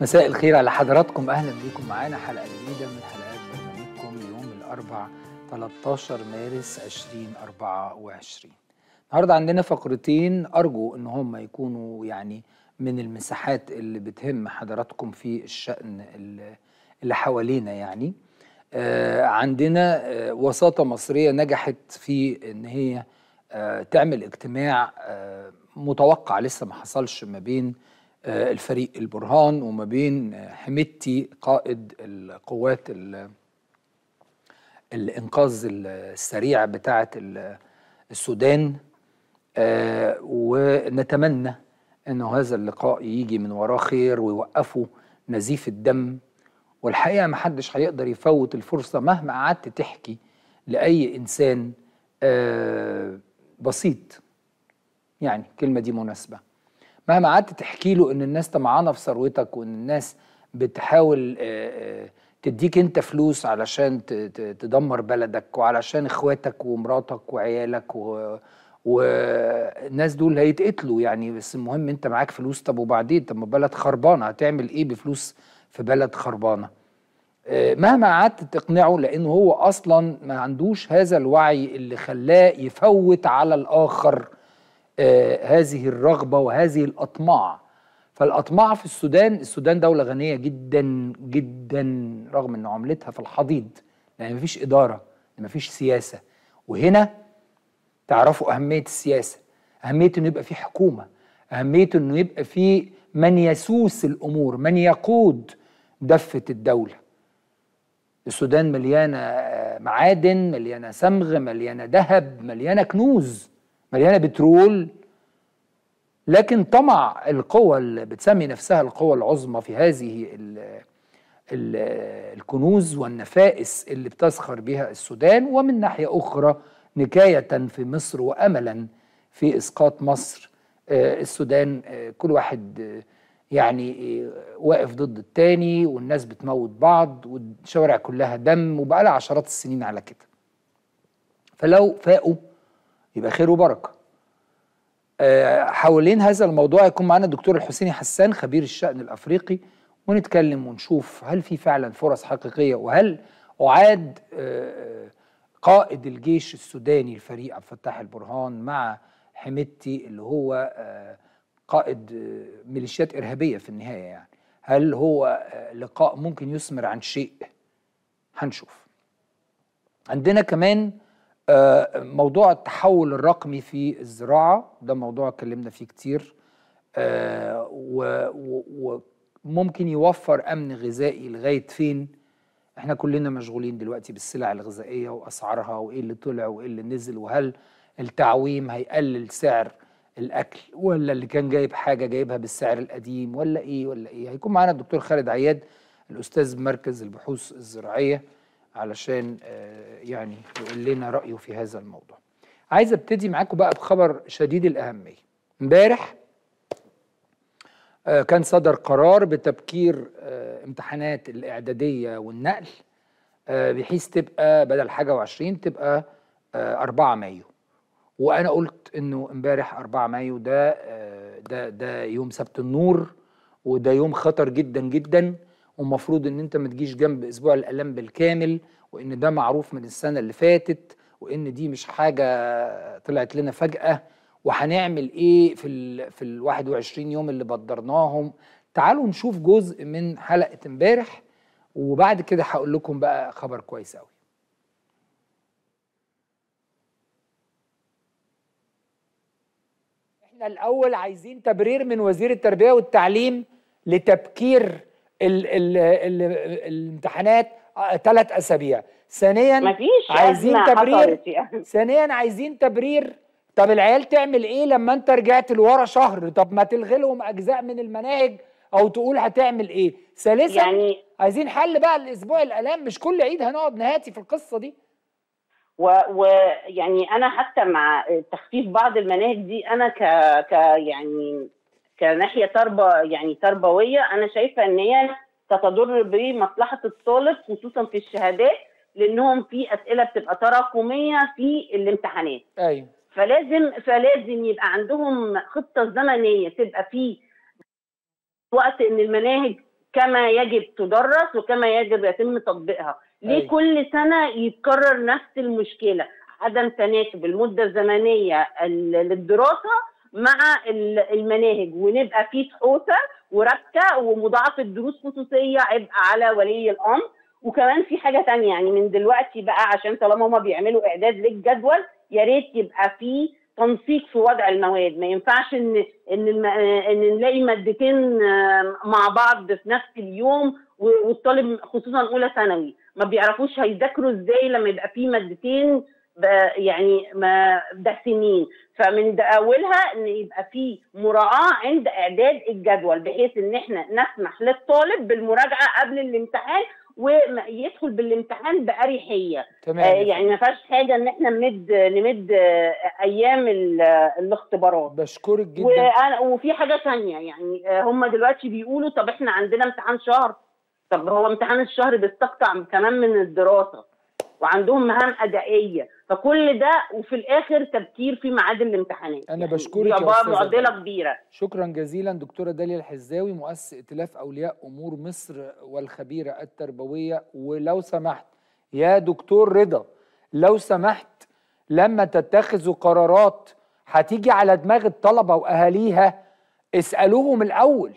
مساء الخير على حضراتكم اهلا بيكم معانا حلقه جديده من حلقات برنامجكم يوم الاربع 13 مارس 2024 النهارده عندنا فقرتين ارجو ان هم يكونوا يعني من المساحات اللي بتهم حضراتكم في الشأن اللي- اللي حوالينا يعني آه، عندنا آه، وساطة مصرية نجحت في ان هي آه، تعمل اجتماع آه، متوقع لسه ما حصلش ما بين آه، الفريق البرهان وما بين آه، حميدتي قائد القوات ال- الانقاذ السريع بتاعه ال- السودان آه، ونتمنى انه هذا اللقاء يجي من وراه خير ويوقفوا نزيف الدم والحقيقه ما حدش هيقدر يفوت الفرصه مهما قعدت تحكي لاي انسان آه، بسيط يعني الكلمه دي مناسبه مهما قعدت تحكي له ان الناس طمعانه في ثروتك وان الناس بتحاول آه، آه، تديك انت فلوس علشان ت- ت- تدمر بلدك وعلشان اخواتك ومراتك وعيالك و والناس دول هيتقتلوا يعني بس المهم انت معاك فلوس طب وبعدين طب ما بلد خربانه هتعمل ايه بفلوس في بلد خربانه آه، مهما قعدت تقنعه لانه هو اصلا ما عندوش هذا الوعي اللي خلاه يفوت على الاخر آه، هذه الرغبه وهذه الاطماع فالاطماع في السودان السودان دوله غنيه جدا جدا رغم ان عملتها في الحضيض لان مفيش اداره مفيش سياسه وهنا تعرفوا اهميه السياسه اهميه انه يبقى في حكومه اهميه انه يبقى في من يسوس الامور من يقود دفه الدوله السودان مليانه آه، معادن مليانه صمغ مليانه ذهب مليانه كنوز مليانه بترول لكن طمع القوى اللي بتسمي نفسها القوى العظمى في هذه ال ال الكنوز والنفائس اللي بتزخر بها السودان ومن ناحية أخرى نكاية في مصر وأملا في إسقاط مصر آه، السودان آه، كل واحد آه، يعني آه، واقف ضد التاني والناس بتموت بعض والشوارع كلها دم وبقى لها عشرات السنين على كده فلو فاقوا يبقى خير وبركه آه، حوالين هذا الموضوع يكون معنا الدكتور الحسيني حسان خبير الشأن الأفريقي ونتكلم ونشوف هل في فعلا فرص حقيقية وهل أعاد آه، قائد الجيش السوداني الفريق عبد الفتاح البرهان مع حميدتي اللي هو آه، قائد آه، ميليشيات إرهابية في النهاية يعني هل هو آه، لقاء ممكن يثمر عن شيء هنشوف عندنا كمان آه، موضوع التحول الرقمي في الزراعة ده موضوع اتكلمنا فيه كتير آه، و- و- وممكن يوفر أمن غذائي لغاية فين احنا كلنا مشغولين دلوقتي بالسلع الغذائية وأسعارها وإيه اللي طلع وإيه اللي نزل وهل التعويم هيقلل سعر الأكل ولا اللي كان جايب حاجة جايبها بالسعر القديم ولا إيه ولا إيه هيكون معانا الدكتور خالد عياد الأستاذ بمركز البحوث الزراعية علشان آه، يعني يقول لنا رأيه في هذا الموضوع عايز ابتدي معاكم بقى بخبر شديد الأهمية امبارح آه، كان صدر قرار بتبكير آه، امتحانات الإعدادية والنقل آه، بحيث تبقى بدل حاجة وعشرين تبقى آه، 4 مايو وأنا قلت إنه امبارح 4 مايو ده آه، ده ده يوم سبت النور وده يوم خطر جدا جدا ومفروض إن أنت ما تجيش جنب أسبوع الآلام بالكامل وإن ده معروف من السنة اللي فاتت وإن دي مش حاجة طلعت لنا فجأة وهنعمل ايه في ال في ال 21 يوم اللي بدرناهم تعالوا نشوف جزء من حلقه امبارح وبعد كده هقول لكم بقى خبر كويس قوي احنا الاول عايزين تبرير من وزير التربيه والتعليم لتبكير ال ال ال الامتحانات ثلاث اسابيع ثانيا مفيش عايزين أزمة تبرير حصلت يعني. ثانيا عايزين تبرير طب العيال تعمل ايه لما انت رجعت لورا شهر طب ما تلغي لهم اجزاء من المناهج او تقول هتعمل ايه ثالثا يعني عايزين حل بقى الاسبوع الالام مش كل عيد هنقعد نهاتي في القصه دي ويعني انا حتى مع تخفيف بعض المناهج دي انا ك ك يعني كناحيه تربه يعني تربويه انا شايفه ان هي ستضر بمصلحه الطالب خصوصا في الشهادات لانهم في اسئله بتبقى تراكميه في الامتحانات ايوه فلازم فلازم يبقى عندهم خطه زمنيه تبقى في وقت ان المناهج كما يجب تدرس وكما يجب يتم تطبيقها ليه أيوة. كل سنه يتكرر نفس المشكله عدم تناسب المده الزمنيه ال- للدراسه مع ال- المناهج ونبقى في سحوسه وربكه ومضاعفه دروس خصوصيه عبء على ولي الامر وكمان في حاجه تانية يعني من دلوقتي بقى عشان طالما هما بيعملوا اعداد للجدول يا ريت يبقى في تنسيق في وضع المواد ما ينفعش ان ان الم... ان نلاقي مادتين آه، مع بعض في نفس اليوم و- والطالب خصوصا اولى ثانوي ما بيعرفوش هيذاكروا ازاي لما يبقى في مادتين ب- يعني ما دسمين فمن ده اولها ان يبقى في مراعاه عند اعداد الجدول بحيث ان احنا نسمح للطالب بالمراجعه قبل الامتحان ويدخل بالامتحان باريحيه تمام آه، يا يعني ما فيهاش حاجه ان احنا نمد نمد آه، ايام ال- آه، الاختبارات بشكرك جدا وانا وفي حاجه ثانيه يعني آه، هم دلوقتي بيقولوا طب احنا عندنا امتحان شهر طب هو امتحان الشهر بيستقطع كمان من الدراسه وعندهم مهام ادائيه فكل ده وفي الاخر تبكير في ميعاد الامتحانات أنا يعني بشكرك دي يا عبارة أستاذة معضله داليا. كبيره شكرا جزيلا دكتورة داليا الحزاوي مؤسس ائتلاف أولياء أمور مصر والخبيرة التربوية ولو سمحت يا دكتور رضا لو سمحت لما تتخذوا قرارات هتيجي على دماغ الطلبة وأهاليها اسألوهم الأول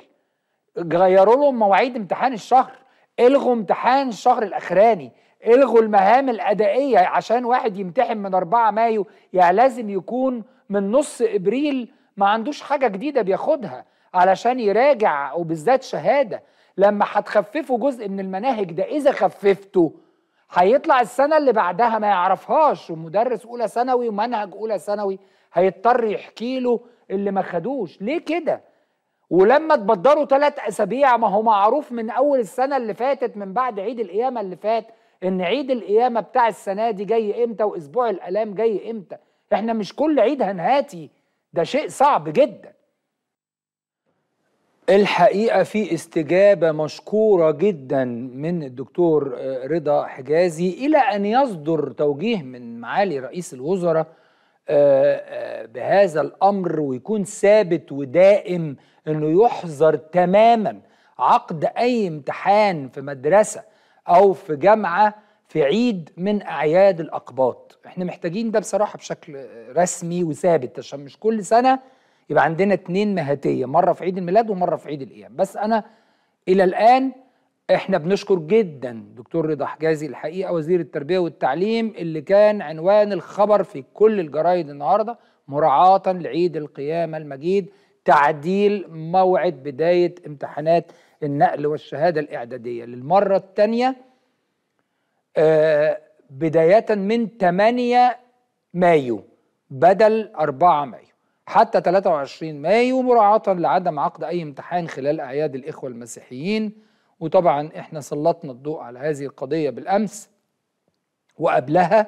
غيروا لهم مواعيد امتحان الشهر الغوا امتحان الشهر الاخراني الغوا المهام الادائيه عشان واحد يمتحن من 4 مايو يعني لازم يكون من نص ابريل ما عندوش حاجه جديده بياخدها علشان يراجع وبالذات شهاده لما هتخففوا جزء من المناهج ده اذا خففته هيطلع السنه اللي بعدها ما يعرفهاش ومدرس اولى ثانوي ومنهج اولى ثانوي هيضطر يحكي له اللي ما خدوش ليه كده ولما تبدروا ثلاث اسابيع ما هو معروف من اول السنه اللي فاتت من بعد عيد القيامه اللي فات ان عيد القيامه بتاع السنه دي جاي امتى واسبوع الالام جاي امتى احنا مش كل عيد هنهاتي ده شيء صعب جدا الحقيقه في استجابه مشكوره جدا من الدكتور آه، رضا حجازي الى ان يصدر توجيه من معالي رئيس الوزراء آه، آه، بهذا الامر ويكون ثابت ودائم انه يحظر تماما عقد اي امتحان في مدرسه او في جامعه في عيد من اعياد الاقباط احنا محتاجين ده بصراحه بشكل رسمي وثابت عشان مش كل سنه يبقى عندنا اتنين مهاتيه مره في عيد الميلاد ومره في عيد القيام بس انا الى الان احنا بنشكر جدا دكتور رضا حجازي الحقيقه وزير التربيه والتعليم اللي كان عنوان الخبر في كل الجرايد النهارده مراعاه لعيد القيامه المجيد تعديل موعد بدايه امتحانات النقل والشهاده الاعداديه للمره الثانيه آه، بدايه من 8 مايو بدل 4 مايو حتى 23 مايو مراعاة لعدم عقد أي امتحان خلال أعياد الإخوة المسيحيين وطبعا إحنا سلطنا الضوء على هذه القضية بالأمس وقبلها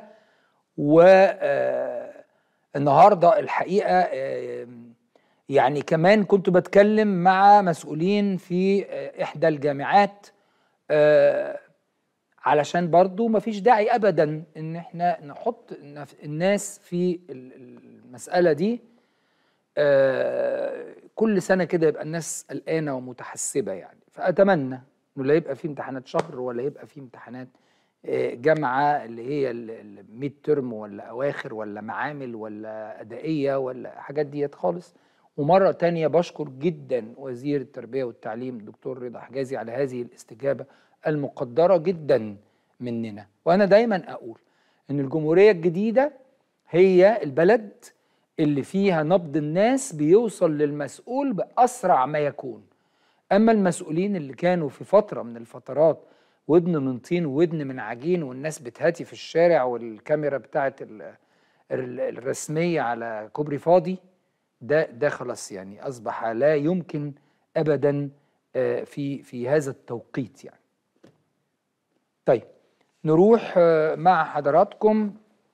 والنهاردة الحقيقة آه، يعني كمان كنت بتكلم مع مسؤولين في آه، إحدى الجامعات آه، علشان برضو مفيش داعي ابدا ان احنا نحط نف- الناس في ال- المساله دي آه، كل سنه كده يبقى الناس قلقانه ومتحسبه يعني فاتمنى انه لا يبقى في امتحانات شهر ولا يبقى في امتحانات آه، جامعه اللي هي الميد ترم ولا اواخر ولا معامل ولا ادائيه ولا حاجات ديت خالص ومره تانية بشكر جدا وزير التربيه والتعليم الدكتور رضا حجازي على هذه الاستجابه المقدره جدا مننا وانا دايما اقول ان الجمهوريه الجديده هي البلد اللي فيها نبض الناس بيوصل للمسؤول باسرع ما يكون اما المسؤولين اللي كانوا في فتره من الفترات ودن من طين وودن من عجين والناس بتهاتي في الشارع والكاميرا بتاعت ال- ال- الرسميه على كوبري فاضي ده ده خلاص يعني اصبح لا يمكن ابدا آه، في في هذا التوقيت يعني طيب نروح آه، مع حضراتكم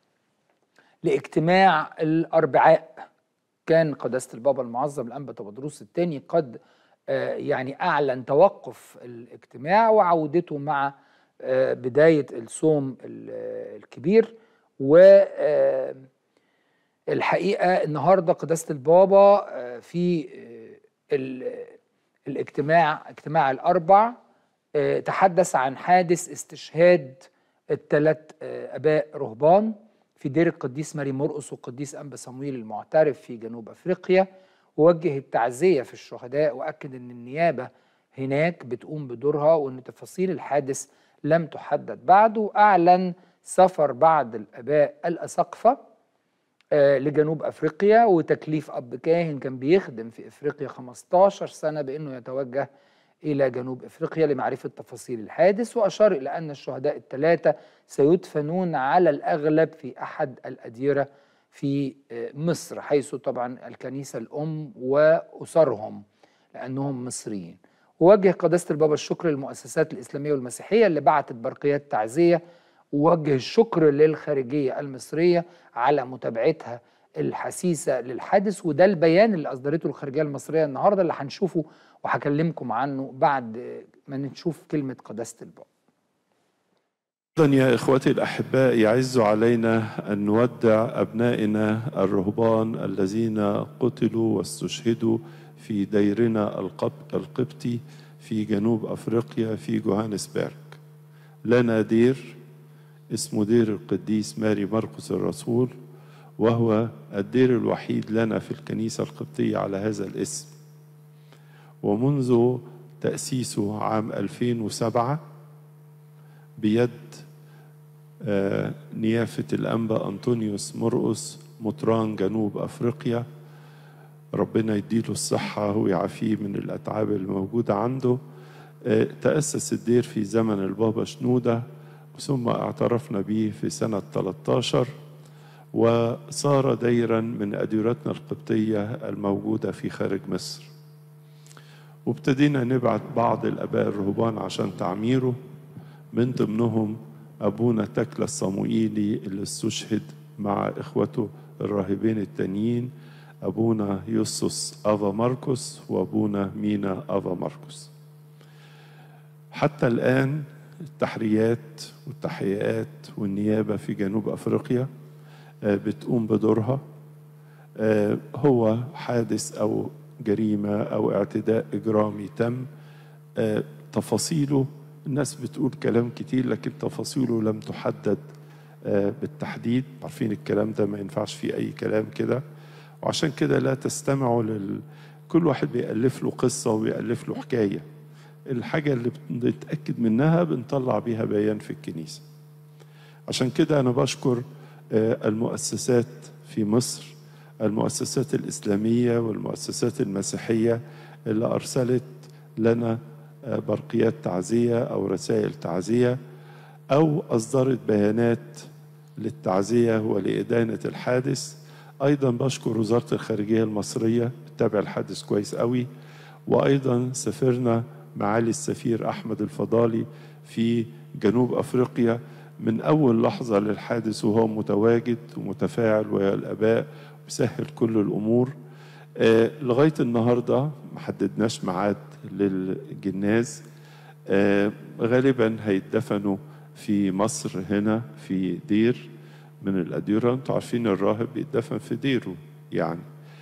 لاجتماع الاربعاء كان قداسه البابا المعظم الانبا تبدروس الثاني قد آه، يعني اعلن توقف الاجتماع وعودته مع آه، بدايه الصوم ال- آه، الكبير و آه، الحقيقه النهارده قداسه البابا آه، في آه، ال- الاجتماع اجتماع الأربع آه، تحدث عن حادث استشهاد الثلاث آباء رهبان في دير القديس ماري مرقس والقديس أنبا صمويل المعترف في جنوب أفريقيا ووجه التعزية في الشهداء وأكد أن النيابة هناك بتقوم بدورها وأن تفاصيل الحادث لم تحدد بعد وأعلن سفر بعض الآباء الأساقفة آه، لجنوب أفريقيا وتكليف أب كاهن كان بيخدم في أفريقيا 15 سنة بأنه يتوجه إلى جنوب أفريقيا لمعرفة تفاصيل الحادث وأشار إلى أن الشهداء الثلاثة سيدفنون على الأغلب في أحد الأديرة في آه، مصر حيث طبعا الكنيسة الأم وأسرهم لأنهم مصريين ووجه قداسة البابا الشكر للمؤسسات الإسلامية والمسيحية اللي بعتت برقيات تعزية ووجه الشكر للخارجية المصرية على متابعتها الحسيسة للحادث وده البيان اللي أصدرته الخارجية المصرية النهاردة اللي هنشوفه وهكلمكم عنه بعد ما نشوف كلمة قداسة البابا أيضا يا إخوتي الأحباء يعز علينا أن نودع أبنائنا الرهبان الذين قتلوا واستشهدوا في ديرنا القب- القبطي في جنوب أفريقيا في جوهانسبرغ لنا دير اسمه دير القديس ماري مرقس الرسول وهو الدير الوحيد لنا في الكنيسة القبطية على هذا الاسم ومنذ تأسيسه عام 2007 بيد آه، نيافة الأنبا أنطونيوس مرقس مطران جنوب أفريقيا ربنا يديله الصحة ويعافيه من الأتعاب الموجودة عنده آه، تأسس الدير في زمن البابا شنودة ثم اعترفنا به في سنة 13 وصار ديرا من أديرتنا القبطية الموجودة في خارج مصر وابتدينا نبعت بعض الآباء الرهبان عشان تعميره من ضمنهم أبونا تكلا الصموئيلي اللي استشهد مع إخوته الراهبين التانيين أبونا يوسوس أفا ماركوس وأبونا مينا أفا ماركوس حتى الآن التحريات والتحقيقات والنيابة في جنوب أفريقيا آه، بتقوم بدورها آه، هو حادث أو جريمة أو اعتداء إجرامي تم آه، تفاصيله الناس بتقول كلام كتير لكن تفاصيله لم تحدد آه، بالتحديد عارفين الكلام ده ما ينفعش فيه أي كلام كده وعشان كده لا تستمعوا لل كل واحد بيألف له قصة وبيألف له حكاية الحاجة اللي بنتأكد منها بنطلع بيها بيان في الكنيسة عشان كده أنا بشكر آه، المؤسسات في مصر المؤسسات الإسلامية والمؤسسات المسيحية اللي أرسلت لنا آه، برقيات تعزية أو رسائل تعزية أو أصدرت بيانات للتعزية ولإدانة الحادث أيضا بشكر وزارة الخارجية المصرية بتتابع الحادث كويس قوي وأيضا سافرنا معالي السفير أحمد الفضالي في جنوب أفريقيا من أول لحظة للحادث وهو متواجد ومتفاعل ويا الآباء بيسهل كل الأمور آه لغاية النهاردة ما حددناش ميعاد للجناز آه غالبا هيدفنوا في مصر هنا في دير من الأديرة انتوا عارفين الراهب بيدفن في ديره يعني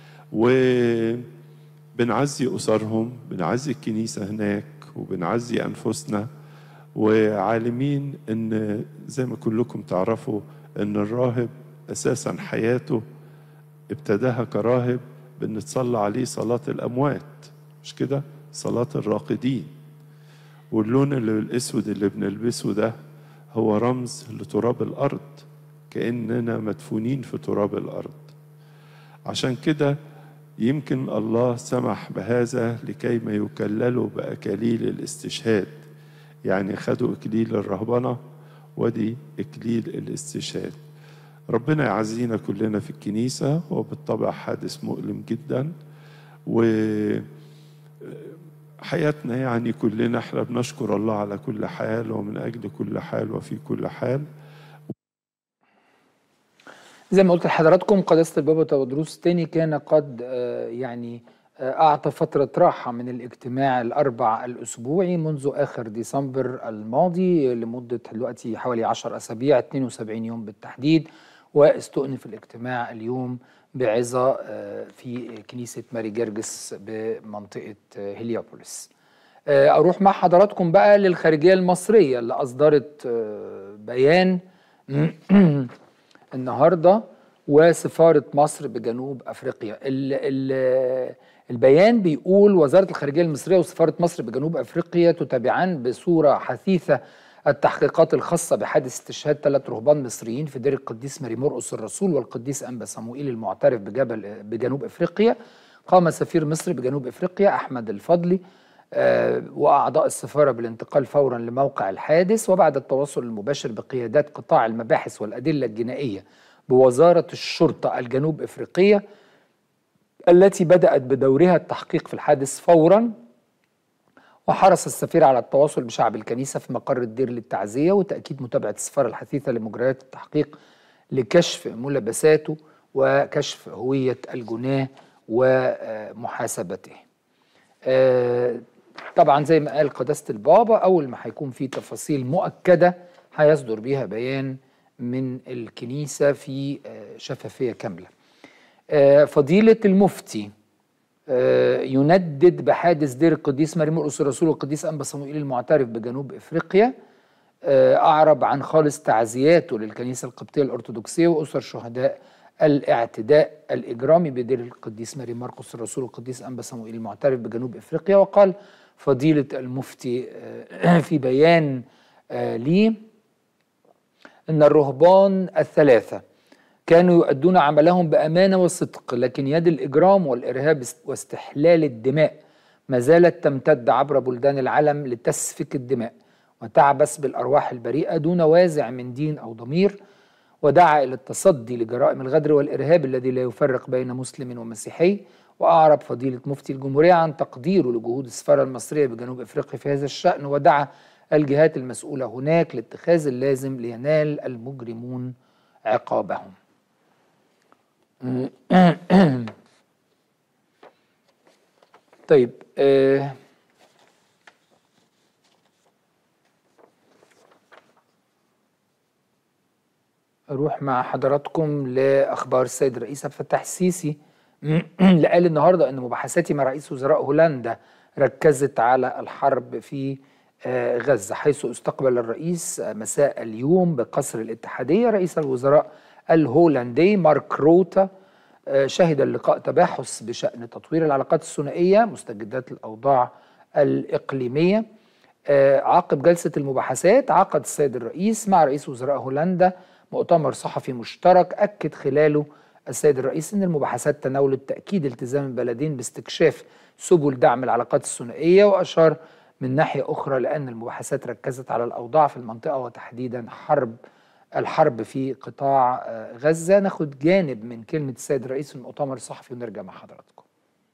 وبنعزي أسرهم بنعزي الكنيسة هناك وبنعزي أنفسنا وعالمين ان زي ما كلكم تعرفوا ان الراهب اساسا حياته ابتداها كراهب بان تصلى عليه صلاة الاموات مش كده صلاة الراقدين واللون اللي الاسود اللي بنلبسه ده هو رمز لتراب الارض كاننا مدفونين في تراب الارض عشان كده يمكن الله سمح بهذا لكي ما يكللوا باكاليل الاستشهاد يعني خدوا إكليل الرهبنة ودي إكليل الاستشهاد ربنا يعزينا كلنا في الكنيسة وبالطبع حادث مؤلم جدا و حياتنا يعني كلنا احنا بنشكر الله على كل حال ومن أجل كل حال وفي كل حال زي ما قلت لحضراتكم قداسة البابا تودروس الثاني كان قد آه، يعني آه، أعطى فترة راحة من الاجتماع الأربع الأسبوعي منذ آخر ديسمبر الماضي لمدة دلوقتي حوالي 10 أسابيع 72 يوم بالتحديد واستؤنف الاجتماع اليوم بعظة آه، في كنيسة ماري جرجس بمنطقة آه، هليوبوليس آه، أروح مع حضراتكم بقى للخارجية المصرية اللي أصدرت آه، بيان النهارده وسفارة مصر بجنوب أفريقيا ال ال البيان بيقول وزارة الخارجية المصرية وسفارة مصر بجنوب أفريقيا تتابعان بصورة حثيثة التحقيقات الخاصة بحادث استشهاد ثلاث رهبان مصريين في دير القديس ماري مرقس الرسول والقديس أنبا صموئيل المعترف بجبل بجنوب أفريقيا قام سفير مصر بجنوب أفريقيا أحمد الفضلي آه، وأعضاء السفارة بالانتقال فورا لموقع الحادث وبعد التواصل المباشر بقيادات قطاع المباحث والأدلة الجنائية بوزارة الشرطة الجنوب أفريقية التي بدأت بدورها التحقيق في الحادث فورا وحرص السفير على التواصل بشعب الكنيسة في مقر الدير للتعزية وتأكيد متابعة السفارة الحثيثة لمجريات التحقيق لكشف ملابساته وكشف هوية الجناه ومحاسبته آه، طبعا زي ما قال قداسة البابا أول ما هيكون في تفاصيل مؤكدة هيصدر بيها بيان من الكنيسة في آه، شفافية كاملة آه، فضيلة المفتي آه، يندد بحادث دير القديس ماري مرقس الرسول والقديس أنبا صموئيل المعترف بجنوب إفريقيا آه، أعرب عن خالص تعزياته للكنيسة القبطية الأرثوذكسية وأسر شهداء الاعتداء الإجرامي بدير القديس ماري مرقس الرسول والقديس أنبا صموئيل المعترف بجنوب إفريقيا وقال فضيلة المفتي آه، في بيان آه، ليه أن الرهبان الثلاثة كانوا يؤدون عملهم بأمانة وصدق لكن يد الإجرام والإرهاب است- واستحلال الدماء ما زالت تمتد عبر بلدان العالم لتسفك الدماء وتعبث بالأرواح البريئة دون وازع من دين أو ضمير ودعا إلى التصدي لجرائم الغدر والإرهاب الذي لا يفرق بين مسلم ومسيحي وأعرب فضيلة مفتي الجمهورية عن تقديره لجهود السفارة المصرية بجنوب أفريقيا في هذا الشأن ودعا الجهات المسؤولة هناك لاتخاذ اللازم لينال المجرمون عقابهم طيب آه اروح مع حضراتكم لاخبار السيد الرئيس عبد الفتاح السيسي اللي قال النهارده ان مباحثاتي مع رئيس وزراء هولندا ركزت على الحرب في آه، غزه حيث استقبل الرئيس آه، مساء اليوم بقصر الاتحاديه رئيس الوزراء الهولندي مارك روتا آه، شهد اللقاء تباحث بشان تطوير العلاقات الثنائيه مستجدات الاوضاع الاقليميه آه، عقب جلسة المباحثات عقد السيد الرئيس مع رئيس وزراء هولندا مؤتمر صحفي مشترك أكد خلاله السيد الرئيس أن المباحثات تناولت تأكيد التزام البلدين باستكشاف سبل دعم العلاقات الثنائية وأشار من ناحية أخرى لأن المباحثات ركزت على الأوضاع في المنطقة وتحديدا حرب الحرب في قطاع آه، غزة ناخد جانب من كلمة السيد الرئيس في المؤتمر الصحفي ونرجع مع حضراتكم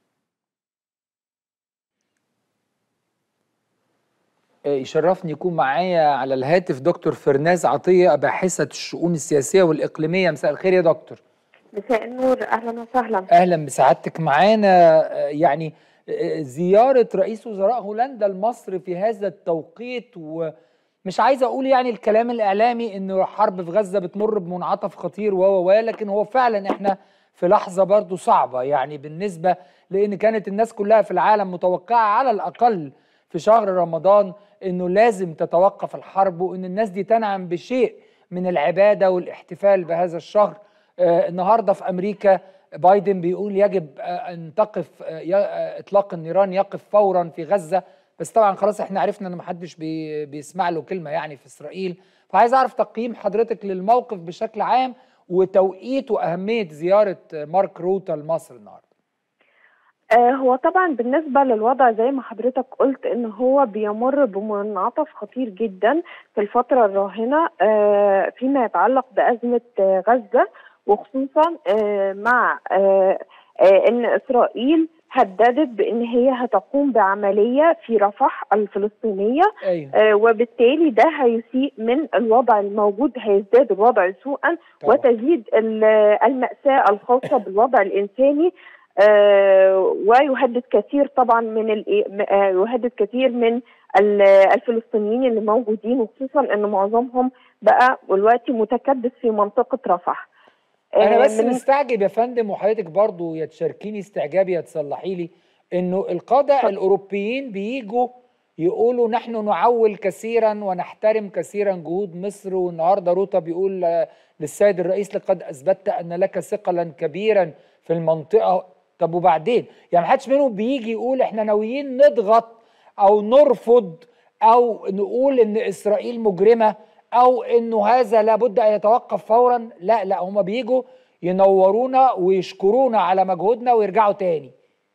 يشرفني يكون معايا على الهاتف دكتور فرناز عطية باحثة الشؤون السياسية والإقليمية مساء الخير يا دكتور مساء النور اهلا وسهلا أهلا بسعادتك معانا آه، يعني آه، زيارة رئيس وزراء هولندا لمصر في هذا التوقيت ومش عايز أقول يعني الكلام الإعلامي إنه الحرب في غزة بتمر بمنعطف خطير و و و لكن هو فعلا إحنا في لحظة برضو صعبة يعني بالنسبة لأن كانت الناس كلها في العالم متوقعة على الأقل في شهر رمضان انه لازم تتوقف الحرب وان الناس دي تنعم بشيء من العباده والاحتفال بهذا الشهر آه النهارده في امريكا بايدن بيقول يجب آه ان تقف آه ي- آه اطلاق النيران يقف فورا في غزه بس طبعا خلاص احنا عرفنا ان محدش بي بيسمع له كلمه يعني في اسرائيل فعايز اعرف تقييم حضرتك للموقف بشكل عام وتوقيت واهميه زياره آه، مارك روتا لمصر النهارده آه هو طبعا بالنسبة للوضع زي ما حضرتك قلت ان هو بيمر بمنعطف خطير جدا في الفترة الراهنة آه فيما يتعلق بأزمة آه غزة وخصوصا آه مع آه آه ان اسرائيل هددت بان هي هتقوم بعملية في رفح الفلسطينية ايوه آه وبالتالي ده هيسيء من الوضع الموجود هيزداد الوضع سوءا طبعا. وتزيد ال- المأساة الخاصة بالوضع الإنساني آه، ويهدد كثير طبعا من ال- م- آه، يهدد كثير من ال- الفلسطينيين اللي موجودين وخصوصا ان معظمهم بقى دلوقتي متكدس في منطقة رفح انا آه، بس من- مستعجب يا فندم وحضرتك برضو يا تشاركيني استعجابي يا تصلحي لي انه القاده الاوروبيين بيجوا يقولوا نحن نعول كثيرا ونحترم كثيرا جهود مصر والنهارده روتا بيقول آه، للسيد الرئيس لقد اثبتت ان لك ثقلا كبيرا في المنطقه طب وبعدين يعني محدش منهم بيجي يقول احنا ناويين نضغط او نرفض او نقول ان اسرائيل مجرمه او انه هذا لابد ان يتوقف فورا لا لا هم بيجوا ينورونا ويشكرونا على مجهودنا ويرجعوا تاني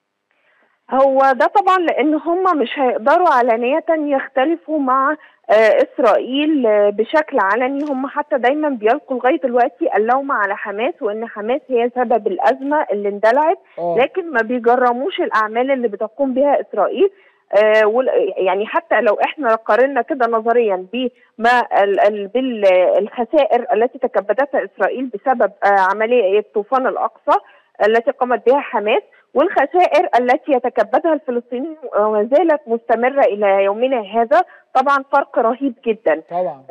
هو ده طبعا لان هم مش هيقدروا علانية يختلفوا مع آه، اسرائيل آه، بشكل علني هم حتى دايما بيلقوا لغايه دلوقتي اللوم على حماس وان حماس هي سبب الازمه اللي اندلعت اه لكن ما بيجرموش الاعمال اللي بتقوم بها اسرائيل آه وال- يعني حتى لو احنا قارنا كده نظريا بما ال- ال- بالخسائر التي تكبدتها اسرائيل بسبب آه عمليه طوفان الاقصى التي قامت بها حماس والخسائر التي يتكبدها الفلسطينيين وما زالت مستمره الى يومنا هذا طبعا فرق رهيب جدا طبعا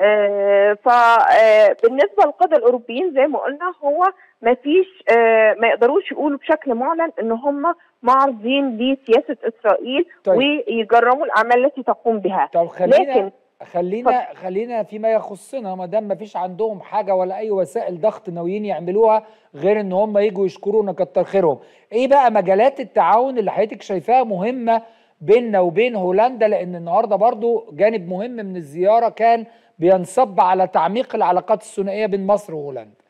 فبالنسبه للقاده الاوروبيين زي ما قلنا هو ما فيش آه، ما يقدروش يقولوا بشكل معلن ان هم معارضين لسياسه اسرائيل طيب. ويجرموا الاعمال التي تقوم بها طب خلينا لكن خلينا خلينا فيما يخصنا ما دام ما فيش عندهم حاجه ولا اي وسائل ضغط ناويين يعملوها غير ان هم يجوا يشكرونا كتر خيرهم ايه بقى مجالات التعاون اللي حضرتك شايفاها مهمه بيننا وبين هولندا لان النهارده برضو جانب مهم من الزياره كان بينصب على تعميق العلاقات الثنائيه بين مصر وهولندا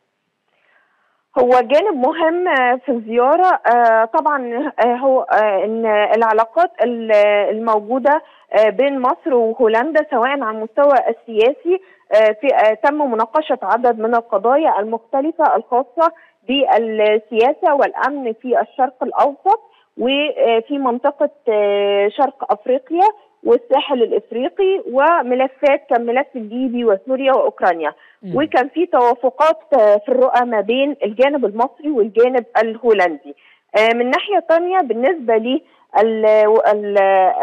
هو جانب مهم آه، في الزيارة آه، طبعا آه، هو آه، ان العلاقات ال- الموجودة آه، بين مصر وهولندا سواء على المستوى السياسي آه، في آه، تم مناقشة عدد من القضايا المختلفة الخاصة بالسياسة والأمن في الشرق الأوسط وفي منطقة آه، شرق أفريقيا والساحل الإفريقي وملفات كملف الليبي وسوريا وأوكرانيا مم. وكان في توافقات آه، في الرؤى ما بين الجانب المصري والجانب الهولندي آه، من ناحية تانية بالنسبة لي ال- ال-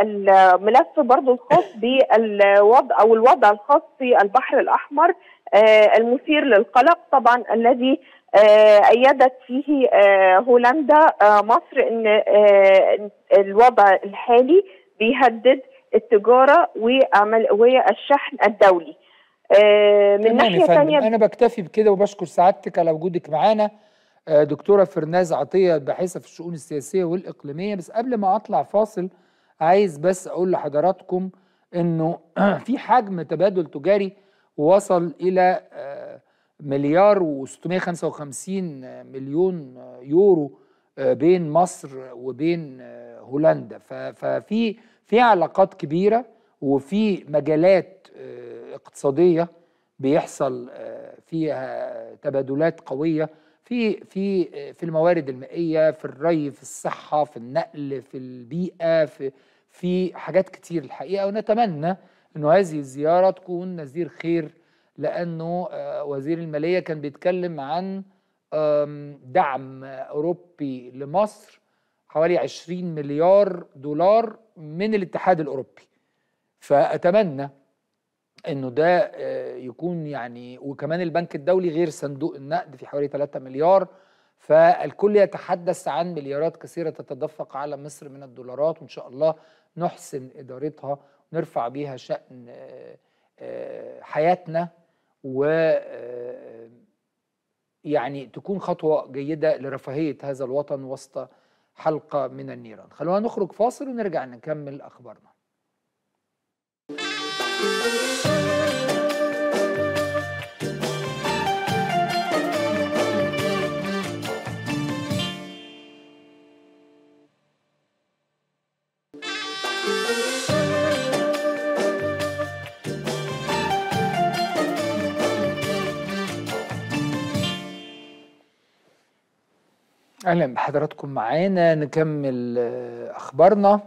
الملف برضو الخاص بالوضع أو الوضع الخاص في البحر الأحمر آه، المثير للقلق طبعا الذي آه، أيدت فيه آه، هولندا آه، مصر أن آه، الوضع الحالي بيهدد التجارة وعمل والشحن الدولي آه، من تمام يا ناحية فندم تانية انا بكتفي بكده وبشكر سعادتك على وجودك معانا آه، دكتوره فرناز عطيه باحثه في الشؤون السياسيه والاقليميه بس قبل ما اطلع فاصل عايز بس اقول لحضراتكم انه في حجم تبادل تجاري وصل الى آه، مليار و655 مليون آه، يورو آه، بين مصر وبين آه، هولندا ف- ففي في علاقات كبيره وفي مجالات آه، اقتصاديه بيحصل آه، فيها تبادلات قويه في في آه، في الموارد المائيه في الري في الصحه في النقل في البيئه في في حاجات كتير الحقيقه ونتمنى انه هذه الزياره تكون نذير خير لانه آه، وزير الماليه كان بيتكلم عن آم، دعم اوروبي لمصر حوالي 20 مليار دولار من الاتحاد الاوروبي فاتمنى انه ده آه، يكون يعني وكمان البنك الدولي غير صندوق النقد في حوالي 3 مليار فالكل يتحدث عن مليارات كثيره تتدفق على مصر من الدولارات وان شاء الله نحسن ادارتها ونرفع بيها شان آه، آه، حياتنا و آه، يعني تكون خطوه جيده لرفاهيه هذا الوطن وسط حلقه من النيران خلونا نخرج فاصل ونرجع نكمل اخبارنا اهلا بحضراتكم معانا نكمل آه، اخبارنا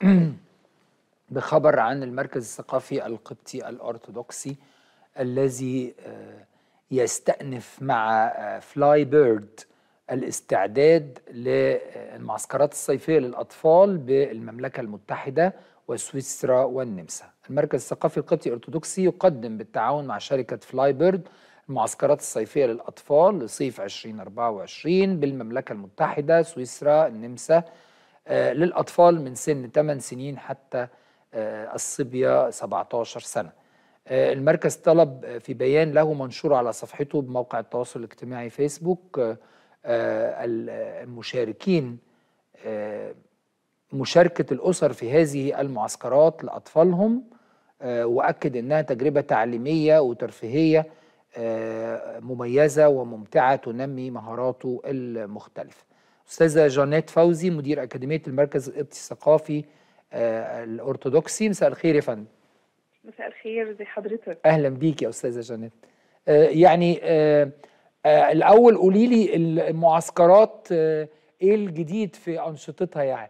بخبر عن المركز الثقافي القبطي الارثوذكسي الذي آه، يستأنف مع آه، فلاي بيرد الاستعداد للمعسكرات الصيفية للأطفال بالمملكة المتحدة وسويسرا والنمسا المركز الثقافي القبطي الأرثوذكسي يقدم بالتعاون مع شركة فلاي بيرد المعسكرات الصيفية للأطفال لصيف 2024 بالمملكة المتحدة سويسرا النمسا آه، للأطفال من سن 8 سنين حتى آه، الصبية 17 سنة آه، المركز طلب في بيان له منشور على صفحته بموقع التواصل الاجتماعي فيسبوك آه، آه، المشاركين آه، مشاركة الأسر في هذه المعسكرات لأطفالهم آه، وأكد أنها تجربة تعليمية وترفيهية آه، مميزة وممتعة تنمي مهاراته المختلفة أستاذة جانيت فوزي مدير أكاديمية المركز القبطي الثقافي آه، الأرثوذكسي مساء الخير يا فندم مساء الخير زي حضرتك اهلا بيك يا استاذه جانيت آه، يعني آه، آه، الاول قولي لي المعسكرات آه، ايه الجديد في انشطتها يعني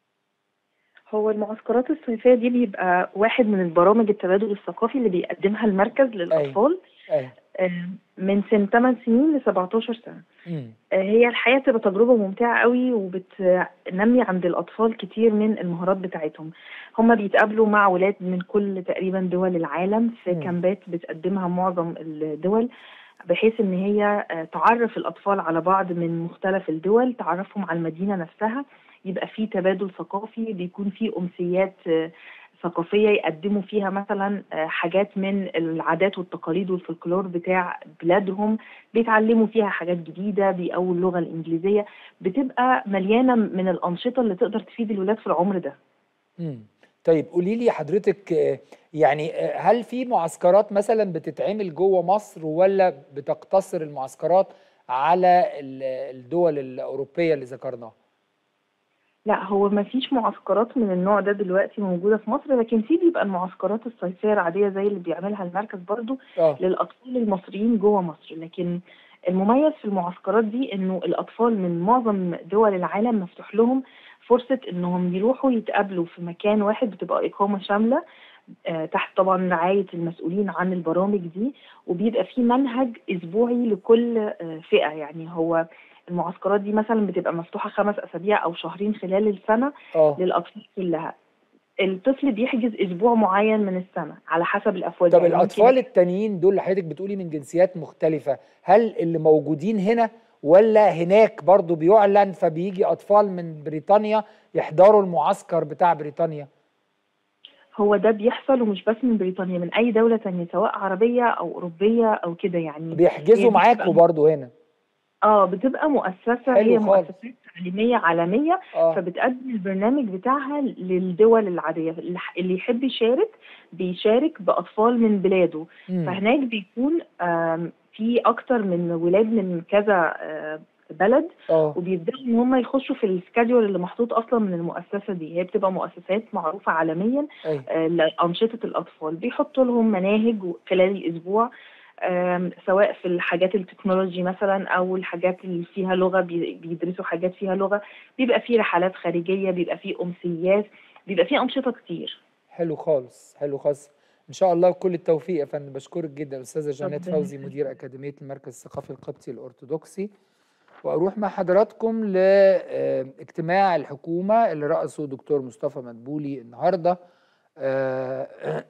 هو المعسكرات الصيفية دي بيبقى واحد من البرامج التبادل الثقافي اللي بيقدمها المركز للأطفال ايوه آه، من سن 8 سنين ل 17 سنة مم. آه، هي الحقيقة بتبقى تجربة ممتعة قوي وبتنمي عند الأطفال كتير من المهارات بتاعتهم هما بيتقابلوا مع ولاد من كل تقريبا دول العالم في مم. كامبات بتقدمها معظم الدول بحيث ان هي آه، تعرف الأطفال على بعض من مختلف الدول تعرفهم على المدينة نفسها يبقى في تبادل ثقافي بيكون في أمسيات آه، ثقافية يقدموا فيها مثلا آه، حاجات من العادات والتقاليد والفولكلور بتاع بلادهم بيتعلموا فيها حاجات جديدة بيقووا اللغة الإنجليزية بتبقى مليانة من الأنشطة اللي تقدر تفيد الولاد في العمر ده مم. طيب قولي لي حضرتك آه، يعني آه، هل في معسكرات مثلا بتتعمل جوه مصر ولا بتقتصر المعسكرات على ال- الدول الأوروبية اللي ذكرناها؟ لا هو ما فيش معسكرات من النوع ده دلوقتي موجودة في مصر لكن في بيبقى المعسكرات الصيفية العادية زي اللي بيعملها المركز برضو اه للأطفال المصريين جوه مصر لكن المميز في المعسكرات دي إنه الأطفال من معظم دول العالم مفتوح لهم فرصة إنهم يروحوا يتقابلوا في مكان واحد بتبقى إقامة شاملة آه، تحت طبعا رعاية المسؤولين عن البرامج دي وبيبقى في منهج أسبوعي لكل آه، فئة يعني هو المعسكرات دي مثلا بتبقى مفتوحة خمس أسابيع أو شهرين خلال السنة اه للأطفال كلها الطفل بيحجز أسبوع معين من السنة على حسب الأفواج طب يعني ممكن الأطفال التانيين دول اللي حضرتك بتقولي من جنسيات مختلفة هل اللي موجودين هنا ولا هناك برضو بيعلن فبيجي أطفال من بريطانيا يحضروا المعسكر بتاع بريطانيا هو ده بيحصل ومش بس من بريطانيا من أي دولة تانية سواء عربية أو أوروبية أو كده يعني بيحجزوا هي معاكوا بتبقى- برضو هنا اه بتبقى مؤسسة حلو هي خالص. مؤسسات تعليمية عالمية اه فبتقدم البرنامج بتاعها للدول العادية اللي اللي يحب يشارك بيشارك بأطفال من بلاده مم. فهناك بيكون آم، في أكتر من ولاد من كذا آه، بلد اه وبيبداوا ان هم يخشوا في السكادول اللي محطوط اصلا من المؤسسه دي هي بتبقى مؤسسات معروفه عالميا ايوه آه، لانشطه الاطفال بيحطوا لهم مناهج خلال الاسبوع آم، سواء في الحاجات التكنولوجي مثلا او الحاجات اللي فيها لغه بي- بيدرسوا حاجات فيها لغه بيبقى في رحلات خارجيه بيبقى في امسيات بيبقى في انشطه كتير حلو خالص حلو خالص ان شاء الله كل التوفيق يا فندم بشكرك جدا استاذه جانيت ربنا فوزي يخليك. مدير اكاديميه المركز الثقافي القبطي الارثوذكسي واروح مع حضراتكم لاجتماع الحكومه اللي رأسه دكتور مصطفى مدبولي النهارده آه،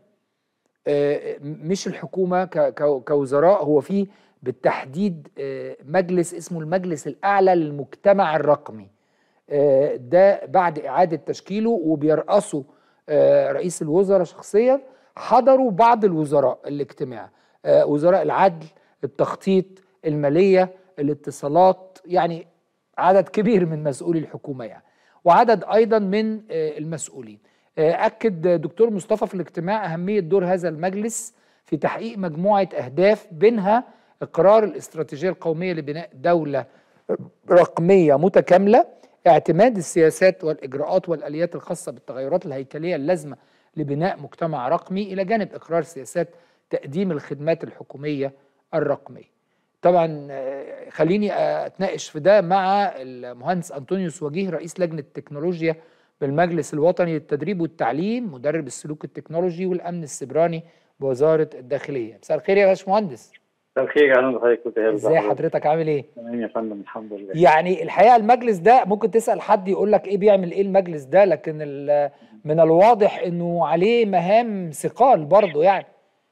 آه، مش الحكومه ك- ك- كوزراء هو في بالتحديد آه، مجلس اسمه المجلس الاعلى للمجتمع الرقمي آه، ده بعد اعاده تشكيله وبيرأسه آه، رئيس الوزراء شخصيا حضروا بعض الوزراء الاجتماع آه، وزراء العدل التخطيط الماليه الاتصالات يعني عدد كبير من مسؤولي الحكومه يعني وعدد ايضا من آه، المسؤولين آه، اكد دكتور مصطفى في الاجتماع اهميه دور هذا المجلس في تحقيق مجموعه اهداف بينها اقرار الاستراتيجيه القوميه لبناء دوله رقميه متكامله اعتماد السياسات والاجراءات والاليات الخاصه بالتغيرات الهيكليه اللازمه لبناء مجتمع رقمي الى جانب اقرار سياسات تقديم الخدمات الحكوميه الرقميه طبعا آه، خليني آه، اتناقش في ده مع المهندس انطونيوس وجيه رئيس لجنه التكنولوجيا بالمجلس الوطني للتدريب والتعليم مدرب السلوك التكنولوجي والامن السيبراني بوزاره الداخليه مساء الخير يا باشمهندس مساء الخير اهلا بحضرتك كنت هي ازاي حضرتك عامل ايه تمام يا فندم الحمد لله يعني الحقيقه المجلس ده ممكن تسال حد يقول لك ايه بيعمل ايه المجلس ده لكن ال- من الواضح انه عليه مهام ثقال برضه يعني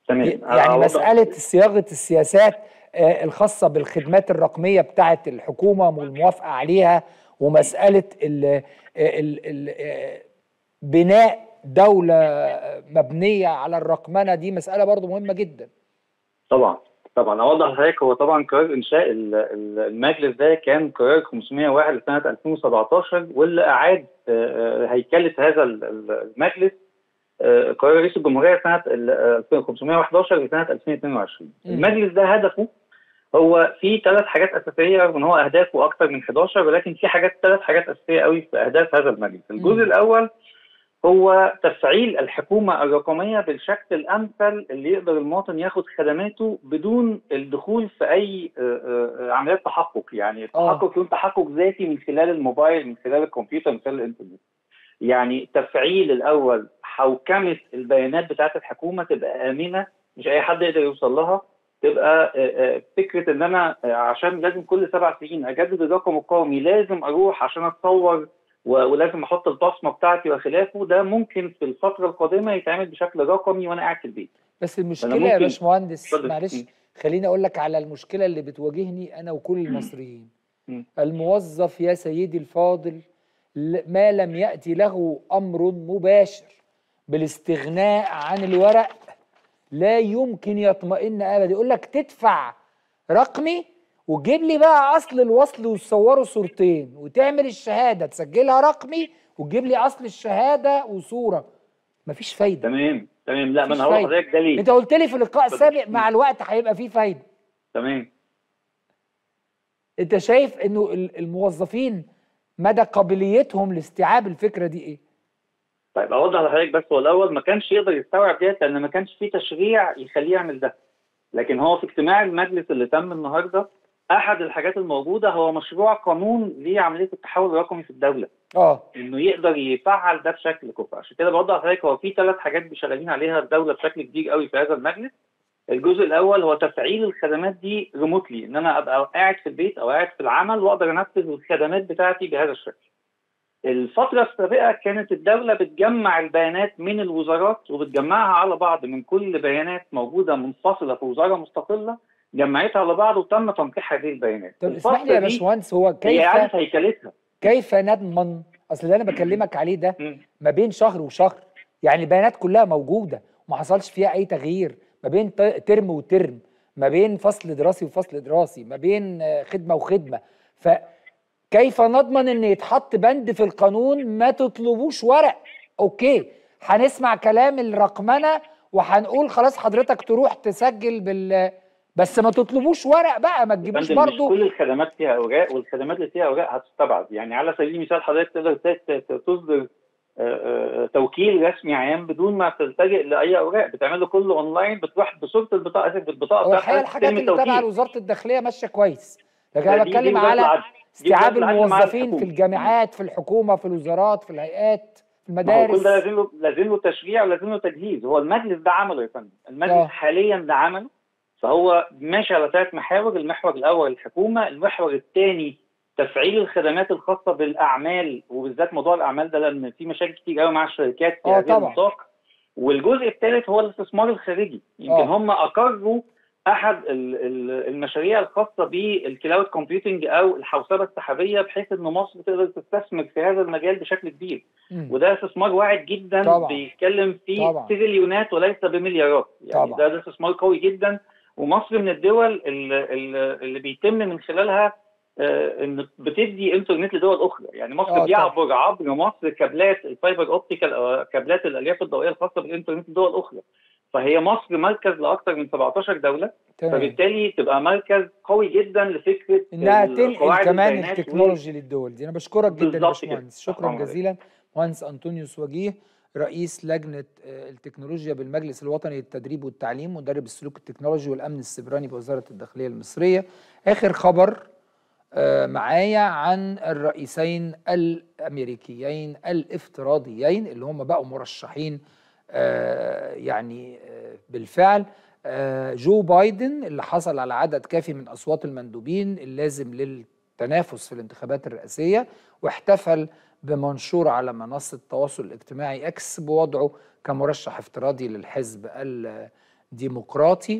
تمام يعني أوضح- مسألة صياغة السياسات آه، الخاصة بالخدمات الرقمية بتاعة الحكومة والموافقة عليها ومسألة ال ال ال آه، بناء دولة مبنية على الرقمنة دي مسألة برضو مهمة جدا طبعا طبعا اوضح لحضرتك هو طبعا قرار انشاء ال- ال- المجلس ده كان قرار 501 لسنه 2017 واللي اعاد آه، آه، هيكله هذا ال- ال- المجلس آه، قرار رئيس الجمهوريه سنه ال- آه، 511 لسنه 2022 مم. المجلس ده هدفه هو في ثلاث حاجات اساسيه رغم ان هو اهدافه اكثر من 11 ولكن في حاجات ثلاث حاجات اساسيه قوي في اهداف هذا المجلس الجزء مم. الاول هو تفعيل الحكومة الرقمية بالشكل الأمثل اللي يقدر المواطن ياخد خدماته بدون الدخول في أي آه، آه، عمليات تحقق يعني التحقق يكون تحقق ذاتي من خلال الموبايل من خلال الكمبيوتر من خلال الإنترنت يعني تفعيل الأول حوكمة البيانات بتاعة الحكومة تبقى آمنة مش أي حد يقدر يوصل لها تبقى آه، آه، فكرة إن أنا آه، عشان لازم كل سبع سنين أجدد الرقم القومي لازم أروح عشان أتصور و- ولازم احط البصمه بتاعتي وخلافه ده ممكن في الفتره القادمه يتعمل بشكل رقمي وانا قاعد في البيت بس أنا المشكلة يا ممكن- باشمهندس اتفضل. معلش مم. خليني أقول لك على المشكلة اللي بتواجهني أنا وكل المصريين مم. الموظف يا سيدي الفاضل ل- ما لم يأتي له أمر مباشر بالاستغناء عن الورق لا يمكن يطمئن أبدا يقول لك تدفع رقمي وتجيب لي بقى أصل الوصل وتصوره صورتين وتعمل الشهادة تسجلها رقمي وتجيب لي أصل الشهادة وصورة مفيش فايدة تمام تمام لا ما مفيش انا هقول فايدة. لحضرتك ده ليه انت قلت لي في لقاء اتفضل. سابق مع الوقت هيبقى فيه فايده تمام انت شايف انه ال- الموظفين مدى قابليتهم لاستيعاب الفكره دي ايه طيب اوضح لحضرتك بس هو الاول ما كانش يقدر يستوعب ديت لان ما كانش في تشريع يخليه يعمل ده لكن هو في اجتماع المجلس اللي تم النهارده احد الحاجات الموجوده هو مشروع قانون لعمليه التحول الرقمي في الدوله اه انه يقدر يفعل ده بشكل كفء عشان كده بوضح لحضرتك هو في ثلاث حاجات شغالين عليها الدوله بشكل كبير قوي في هذا المجلس الجزء الاول هو تفعيل الخدمات دي ريموتلي ان انا ابقى قاعد في البيت او قاعد في العمل واقدر انفذ الخدمات بتاعتي بهذا الشكل الفترة السابقة كانت الدولة بتجمع البيانات من الوزارات وبتجمعها على بعض من كل بيانات موجودة منفصلة في وزارة مستقلة جمعتها على بعض وتم تنقيح هذه البيانات طب اسمح لي الفترة يا دي باشمهندس هو هي كيف إعادة هيكلتها كيف نضمن اصل اللي انا بكلمك عليه ده مم. ما بين شهر وشهر يعني البيانات كلها موجوده وما حصلش فيها اي تغيير ما بين ت- ترم وترم ما بين فصل دراسي وفصل دراسي ما بين آه، خدمه وخدمه فكيف نضمن ان يتحط بند في القانون ما تطلبوش ورق اوكي هنسمع كلام الرقمنه وهنقول خلاص حضرتك تروح تسجل بال بس ما تطلبوش ورق بقى ما تجيبوش فندم، مش برضو كل الخدمات فيها اوراق والخدمات اللي فيها اوراق هتستبعد يعني على سبيل المثال حضرتك تقدر ت- ت- تصدر آه، آه، توكيل رسمي عام بدون ما تلتجئ لاي اوراق بتعمل له كله اونلاين بتروح بصوره البطاقه اسف بالبطاقه هو الحقيقه بتاعتك الحاجات تستلم اللي تابعه التوكيل لوزاره الداخليه ماشيه كويس لكن انا دي- دي بتكلم وزارة على العدل. دي استيعاب وزارة العدل مع الموظفين في الحكومة. الجامعات في الحكومه في الوزارات في الهيئات في ما هو كل المدارس ده لازم له لازم له تشريع ولازم له تجهيز هو المجلس ده عمله يا فندم المجلس آه. حاليا ده عمله فهو ماشي على ثلاث محاور المحور الاول الحكومه المحور الثاني تفعيل الخدمات الخاصه بالاعمال وبالذات موضوع الاعمال ده لان في مشاكل كتير قوي مع الشركات في آه هذه طبعا. النطاق والجزء الثالث هو الاستثمار الخارجي يمكن آه. هم اقروا احد ال- ال- المشاريع الخاصه بالكلاود كومبيوتنج او الحوسبه السحابيه بحيث ان مصر تقدر تستثمر في هذا المجال بشكل كبير مم. وده استثمار واعد جدا طبعا. بيتكلم في طبعا. تريليونات وليس بمليارات يعني طبعا. ده, ده استثمار قوي جدا ومصر من الدول اللي, اللي بيتم من خلالها آه، ان بتدي انترنت لدول اخرى يعني آه، مصر طبعا. بيعبر عبر مصر كابلات الفايبر اوبتيكال او كابلات الالياف الضوئيه الخاصه بالانترنت لدول اخرى فهي مصر مركز لاكثر من 17 دوله تمام فبالتالي تبقى مركز قوي جدا لفكره انها ال- تنقل قواعد كمان البيانات التكنولوجي للدول دي انا بشكرك جدا يا بالظبط كده. باشمهندس شكرا شكراً عليك. جزيلا مهندس انطونيوس وجيه رئيس لجنه آه، التكنولوجيا بالمجلس الوطني للتدريب والتعليم مدرب السلوك التكنولوجي والامن السيبراني بوزاره الداخليه المصريه اخر خبر آه، معايا عن الرئيسين الامريكيين الافتراضيين اللي هم بقوا مرشحين آه، يعني آه، بالفعل آه، جو بايدن اللي حصل على عدد كافي من اصوات المندوبين اللازم للتنافس في الانتخابات الرئاسيه واحتفل بمنشور على منصه التواصل الاجتماعي اكس بوضعه كمرشح افتراضي للحزب ال- ديمقراطي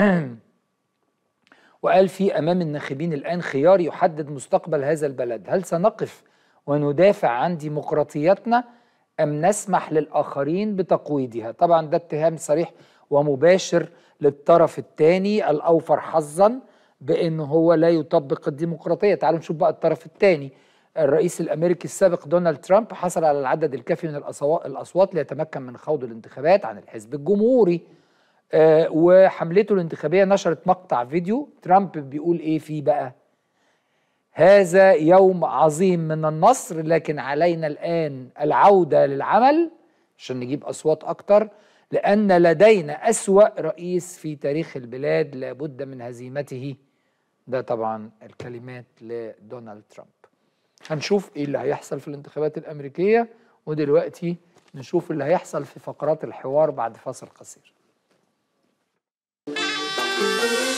وقال في امام الناخبين الان خيار يحدد مستقبل هذا البلد هل سنقف وندافع عن ديمقراطيتنا ام نسمح للاخرين بتقويضها طبعا ده اتهام صريح ومباشر للطرف الثاني الاوفر حظا بان هو لا يطبق الديمقراطيه تعالوا نشوف بقى الطرف الثاني الرئيس الامريكي السابق دونالد ترامب حصل على العدد الكافي من الأصوا- الاصوات ليتمكن من خوض الانتخابات عن الحزب الجمهوري آه، وحملته الانتخابيه نشرت مقطع فيديو ترامب بيقول ايه فيه بقى هذا يوم عظيم من النصر لكن علينا الان العوده للعمل عشان نجيب اصوات اكتر لان لدينا اسوا رئيس في تاريخ البلاد لابد من هزيمته ده طبعا الكلمات لدونالد ترامب هنشوف ايه اللي هيحصل في الانتخابات الامريكيه ودلوقتي نشوف اللي هيحصل في فقرات الحوار بعد فاصل قصير